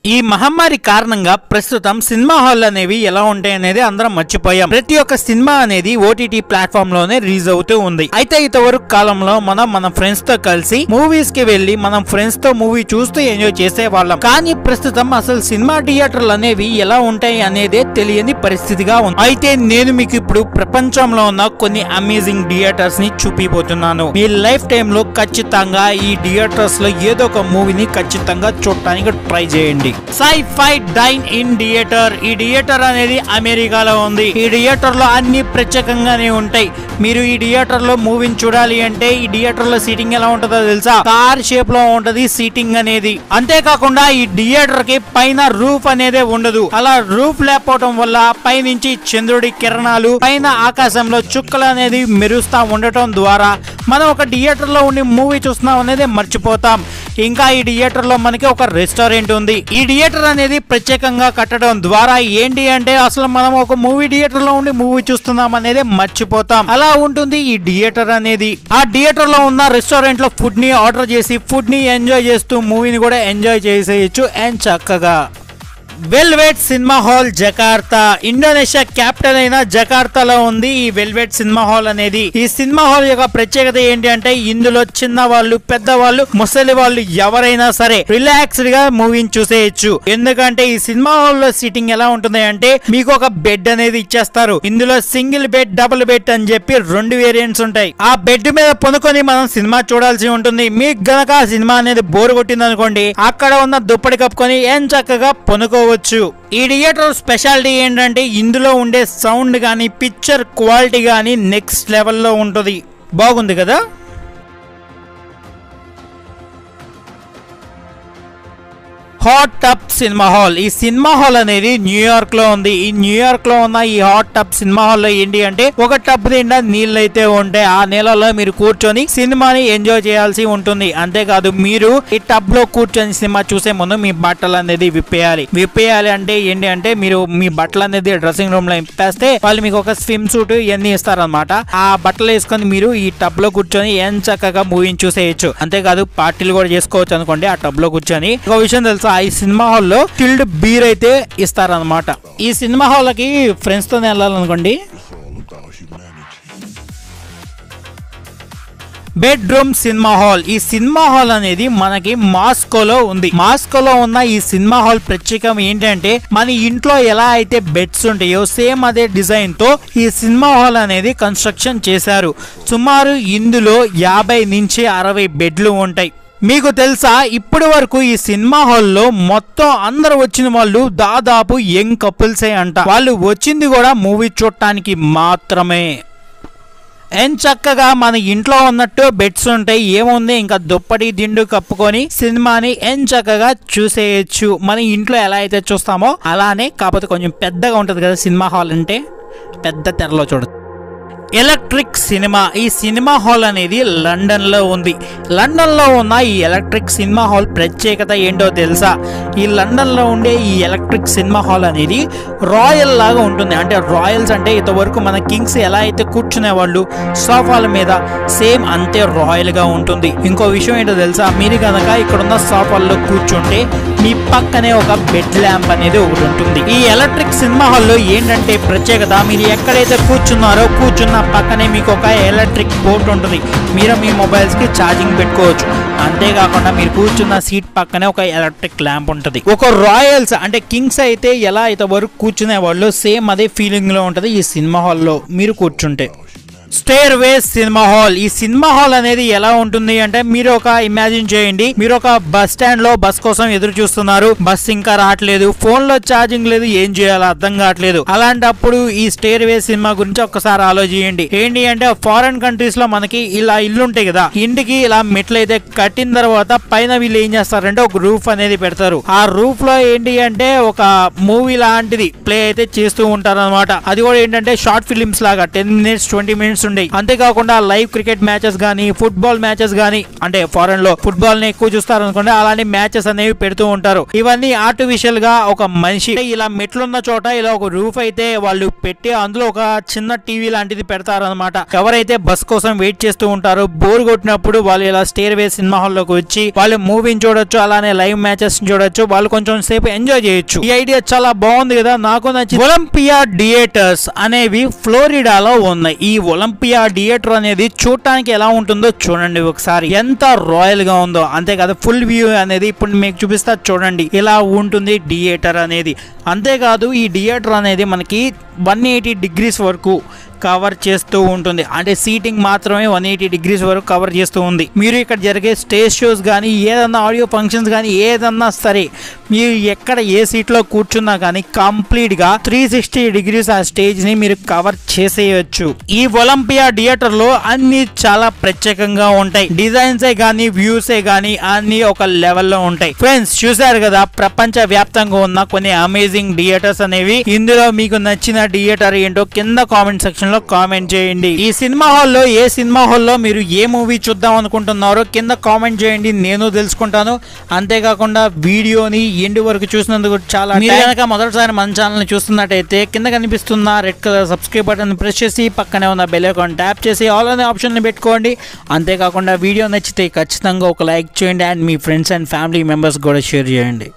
ఈ మహమ్మారి కారణంగా ప్రస్తుతం సినిమా హాల్ అనేవి ఎలా ఉంటాయి అనేది అందరం మర్చిపోయాం ప్రతి ఒక్క సినిమా అనేది ఓటీటీ ప్లాట్ఫామ్ లోనే రిలీజ్ అవుతూ ఉంది అయితే ఇంతవరకు కాలంలో మనం మన ఫ్రెండ్స్ తో కలిసి మూవీస్ కి వెళ్లి మనం ఫ్రెండ్స్ తో మూవీ చూస్తూ ఎంజాయ్ చేసే వాళ్ళం కానీ ప్రస్తుతం అసలు సినిమా థియేటర్లు అనేవి ఎలా ఉంటాయి అనేదే తెలియని పరిస్థితిగా ఉంది అయితే నేను మీకు ఇప్పుడు ప్రపంచంలో ఉన్న కొన్ని అమేజింగ్ థియేటర్స్ ని చూపిపోతున్నాను మీ లైఫ్ టైమ్ లో ఖచ్చితంగా ఈ థియేటర్స్ లో ఏదో ఒక మూవీని ఖచ్చితంగా చూడటానికి ట్రై చేయండి sci fi dine in theatre ఈ థియేటర్ అనేది అమెరికాలో ఉంది ఈ థియేటర్ లో అన్ని ప్రత్యేకంగానే ఉంటాయి మీరు ఈ థియేటర్ లో మూవీని చూడాలి అంటే ఈ థియేటర్ లో సీటింగ్ ఎలా ఉంటుందో తెలుసా కార్ షేప్ లో ఉంటది సీటింగ్ అనేది అంతేకాకుండా ఈ థియేటర్ కి పైన రూఫ్ అనేది ఉండదు అలా రూఫ్ లేకపోవడం వల్ల పైనుంచి చంద్రుడి కిరణాలు పైన ఆకాశంలో చుక్కలు అనేది మెరుస్తా ఉండటం ద్వారా మనం ఒక థియేటర్ లో ఉండి మూవీ చూస్తున్నాం అనేది మర్చిపోతాం ఇంకా ఈ థియేటర్ లో మనకి ఒక రెస్టారెంట్ ఉంది ఈ థియేటర్ అనేది ప్రత్యేకంగా కట్టడం ద్వారా ఏంటి అంటే అసలు మనం ఒక మూవీ థియేటర్ లో ఉండి మూవీ చూస్తున్నాం అనేది మర్చిపోతాం అలా ఉంటుంది ఈ థియేటర్ అనేది ఆ థియేటర్ లో ఉన్న రెస్టారెంట్ లో ఫుడ్ ని ఆర్డర్ చేసి ఫుడ్ ని ఎంజాయ్ చేస్తూ మూవీని కూడా ఎంజాయ్ చేసేయచ్చు అండ్ చక్కగా velvet cinema hall Jakarta Indonesia capital అయిన జకార్తాలో ఉంది ఈ వెల్వెట్ సినిమా హాల్ అనేది ఈ సినిమా హాల్ యొక్క ప్రత్యేకత ఏంటి అంటే ఇందులో చిన్న వాళ్ళు పెద్ద వాళ్ళు ముసలి వాళ్ళు ఎవరైనా సరే రిలాక్స్డ్ గా మూవీని చూసేయచ్చు ఎందుకంటే ఈ సినిమా హాల్ లో సీటింగ్ ఎలా ఉంటుంది అంటే మీకు ఒక బెడ్ అనేది ఇచ్చేస్తారు ఇందులో సింగిల్ బెడ్ డబుల్ బెడ్ అని చెప్పి రెండు వేరియంట్స్ ఉంటాయి ఆ బెడ్ మీద పొనుకొని మనం సినిమా చూడాల్సి ఉంటుంది మీకు గనక ఆ సినిమా అనేది బోర్ కొట్టింది అనుకోండి అక్కడ ఉన్న దుప్పటి కప్పుకొని ఏం చక్కగా పొనుకోవచ్చు ఈ థియేటర్ స్పెషాలిటీ ఏంటంటే ఇందులో ఉండే సౌండ్ కానీ పిక్చర్ క్వాలిటీ కానీ నెక్స్ట్ లెవెల్లో ఉంటుంది బాగుంది కదా హాట్ టబ్ సినిమా హాల్ ఈ సినిమా హాల్ అనేది న్యూయార్క్ లో ఉంది ఈ న్యూయార్క్ లో ఉన్న ఈ హాట్ టబ్ సినిమా హాల్ లో ఏంటి అంటే ఒక టబ్ నిండా నీళ్ళు అయితే ఉంటాయి ఆ నీళ్ళలో మీరు కూర్చొని సినిమాని ఎంజాయ్ చేయాల్సి ఉంటుంది అంతేకాదు మీరు ఈ టబ్ లో కూర్చొని సినిమా చూసే ముందు మీ బట్టలు అనేది విప్పేయాలి విప్పేయాలి అంటే ఏంటి అంటే మీరు మీ బట్టలు అనేది డ్రెస్సింగ్ రూమ్ లో విప్పేస్తే వాళ్ళు మీకు ఒక స్విమ్ సూట్ ఇవన్నీ ఇస్తారనమాట ఆ బట్టలు వేసుకొని మీరు ఈ టబ్ లో కూర్చొని ఏం చక్కగా మూవీని చూసేయచ్చు అంతేకాదు పార్టీలు కూడా చేసుకోవచ్చు అనుకోండి ఆ టబ్ లో కూర్చొని ఒక విషయం తెలుసా ఈ సినిమా హాల్లో చిల్డ్ బీర్ అయితే ఇస్తారనమాట ఈ సినిమా హాల్కి ఫ్రెండ్స్ తో వెళ్ళాలనుకోండి బెడ్రూమ్ సినిమా హాల్ ఈ సినిమా హాల్ అనేది మనకి మాస్కోలో ఉంది మాస్కోలో ఉన్న ఈ సినిమా హాల్ ప్రత్యేకం ఏంటంటే మన ఇంట్లో ఎలా అయితే బెడ్స్ ఉంటాయో సేమ్ అదే డిజైన్ తో ఈ సినిమా హాల్ అనేది కన్స్ట్రక్షన్ చేశారు సుమారు ఇందులో యాభై నుంచి అరవై బెడ్లు ఉంటాయి మీకు తెలుసా ఇప్పటి వరకు ఈ సినిమా హాల్లో మొత్తం అందరు వచ్చిన వాళ్ళు దాదాపు యంగ్ కపుల్సే అంట వాళ్ళు వచ్చింది కూడా మూవీ చూడటానికి మాత్రమే ఏం చక్కగా మన ఇంట్లో ఉన్నట్టు బెడ్స్ ఉంటాయి ఏముంది ఇంకా దుప్పటి దిండు కప్పుకొని సినిమాని ఏం చక్కగా చూసేయచ్చు మన ఇంట్లో ఎలా అయితే చూస్తామో అలానే కాకపోతే కొంచెం పెద్దగా ఉంటుంది కదా సినిమా హాల్ అంటే పెద్ద తెరలో చూడచ్చు ఎలక్ట్రిక్ సినిమా ఈ సినిమా హాల్ అనేది లండన్ లో ఉంది లండన్ లో ఉన్న ఈ ఎలక్ట్రిక్ సినిమా హాల్ ప్రత్యేకత ఏంటో తెలుసా ఈ లండన్ లో ఉండే ఈ ఎలక్ట్రిక్ సినిమా హాల్ అనేది రాయల్ లాగా ఉంటుంది అంటే రాయల్స్ అంటే ఇంతవరకు మన కింగ్స్ ఎలా అయితే కూర్చునే వాళ్ళు సోఫాల మీద సేమ్ అంతే రాయల్ గా ఉంటుంది ఇంకో విషయం ఏంటో తెలుసా మీరు కనుక ఇక్కడ ఉన్న సోఫాల్లో కూర్చుంటే మీ పక్కనే ఒక బెడ్ ల్యాంప్ అనేది ఒకటి ఉంటుంది ఈ ఎలక్ట్రిక్ సినిమా హాల్లో ఏంటంటే ప్రత్యేకత మీరు ఎక్కడైతే కూర్చున్నారో కూర్చున్న పక్కనే మీకు ఒక ఎలక్ట్రిక్ పోర్ట్ ఉంటుంది మీరు మీ మొబైల్స్ కి ఛార్జింగ్ పెట్టుకోవచ్చు అంతేకాకుండా మీరు కూర్చున్న సీట్ పక్కనే ఒక ఎలక్ట్రిక్ ల్యాంప్ ఉంటుంది ఒక రాయల్స్ అంటే కింగ్స్ అయితే ఎలా అయితే వరకు కూర్చునే వాళ్ళు సేమ్ అదే ఫీలింగ్ లో ఉంటది ఈ సినిమా హాల్లో మీరు కూర్చుంటే స్టేర్ వేస్ సినిమా హాల్ ఈ సినిమా హాల్ అనేది ఎలా ఉంటుంది అంటే మీరు ఒక ఇమాజిన్ చేయండి మీరు ఒక బస్ స్టాండ్ లో బస్ కోసం ఎదురు చూస్తున్నారు బస్ ఇంకా రావట్లేదు ఫోన్ లో ఛార్జింగ్ లేదు ఏం చేయాలో అర్థం కావట్లేదు అలాంటప్పుడు ఈ స్టేర్ వేస్ సినిమా గురించి ఒక్కసారి ఆలోచించండి ఏంటి అంటే ఫారెన్ కంట్రీస్ లో మనకి ఇలా ఇల్లు ఉంటాయి కదా ఇంటికి ఇలా మెట్లు అయితే కట్టిన తర్వాత పైన వీళ్ళు ఏం చేస్తారంటే ఒక రూఫ్ అనేది పెడతారు ఆ రూఫ్ లో ఏంటి అంటే ఒక మూవీ లాంటిది ప్లే అయితే చేస్తూ ఉంటారు అనమాట అది కూడా ఏంటంటే షార్ట్ ఫిలిమ్స్ లాగా ten minutes twenty minutes screens ఉండేవి అంతేకాకుండా లైవ్ క్రికెట్ మ్యాచెస్ గానీ ఫుట్బాల్ మ్యాచెస్ గానీ అంటే ఫారెన్ లో ఫుట్బాల్ ని ఎక్కువ చూస్తారు అనుకోండి అలాంటి మ్యాచెస్ అనేవి పెడుతూ ఉంటారు ఇవన్నీ ఆర్టిఫిషియల్ గా ఒక మనిషి ఇలా మెట్లున్న చోట ఇలా ఒక రూఫ్ అయితే వాళ్ళు పెట్టి అందులో ఒక చిన్న టీవీ లాంటిది పెడతారు అనమాట ఎవరైతే బస్ కోసం వెయిట్ చేస్తూ ఉంటారో బోర్ కొట్టినప్పుడు వాళ్ళు ఇలా స్టేర్ వే సినిమా హాల్ లోకి వచ్చి వాళ్ళు మూవీని చూడొచ్చు అలానే లైవ్ మ్యాచెస్ చూడొచ్చు వాళ్ళు కొంచెం సేపు ఎంజాయ్ చేయొచ్చు ఈ ఐడియా చాలా బాగుంది కదా నాకు నచ్చింది ఒలింపియా థియేటర్స్ అనేవి ఫ్లోరిడాలో ఉన్నాయి ఈ ఒలింపియా థియేటర్ అనేది చూడటానికి ఎలా ఉంటుందో చూడండి ఒకసారి ఎంత రాయల్ గా ఉందో అంతే కదా ఫుల్ వ్యూ అనేది ఇప్పుడు మీకు చూపిస్తా చూడండి ఇలా ఉంటుంది థియేటర్ అనేది అంతేకాదు ఈ థియేటర్ అనేది మనకి వన్ ఎయిటీ డిగ్రీస్ వరకు కవర్ చేస్తూ ఉంటుంది అంటే సీటింగ్ మాత్రమే వన్ ఎయిటీ డిగ్రీస్ వరకు కవర్ చేస్తూ ఉంది మీరు ఇక్కడ జరిగే స్టేజ్ షోస్ కానీ ఏదన్నా ఆడియో ఫంక్షన్స్ కానీ ఏదన్నా సరే మీరు ఎక్కడ ఏ సీట్లో కూర్చున్నా కానీ కంప్లీట్గా త్రీ సిక్స్టీ డిగ్రీస్ ఆ స్టేజ్ని మీరు కవర్ చేసేయచ్చు ఈ ఒలింపియా థియేటర్లో అన్ని చాలా ప్రత్యేకంగా ఉంటాయి డిజైన్సే కానీ వ్యూసే కానీ అన్ని ఒక లెవెల్లో ఉంటాయి ఫ్రెండ్స్ చూసారు కదా ప్రపంచ వ్యాప్తంగా ఉన్న కొన్ని అమేజింగ్ థియేటర్స్ అనేవి ఇందులో మీకు నచ్చిన థియేటర్ ఏంటో కింద కామెంట్ సెక్షన్ లో కామెంట్ చేయండి ఈ సినిమా హాల్లో ఏ సినిమా హాల్లో మీరు ఏ మూవీ చూద్దాం అనుకుంటున్నారో కింద కామెంట్ చేయండి నేను తెలుసుకుంటాను అంతేకాకుండా వీడియోని ఎండు వరకు చూసినందుకు చాలా మీరు కనుక మొదటిసారి మన ఛానల్ చూస్తున్నట్టయితే కింద కనిపిస్తున్న red colour subscribe button press చేసి పక్కనే ఉన్న బెల్ ఐకాన్ ట్యాప్ చేసి ఆల్ అనే ఆప్షన్ పెట్టుకోండి అంతేకాకుండా వీడియో నచ్చితే ఖచ్చితంగా ఒక లైక్ చేయండి అండ్ మీ ఫ్రెండ్స్ అండ్ ఫ్యామిలీ మెంబర్స్ కూడా షేర్ చేయండి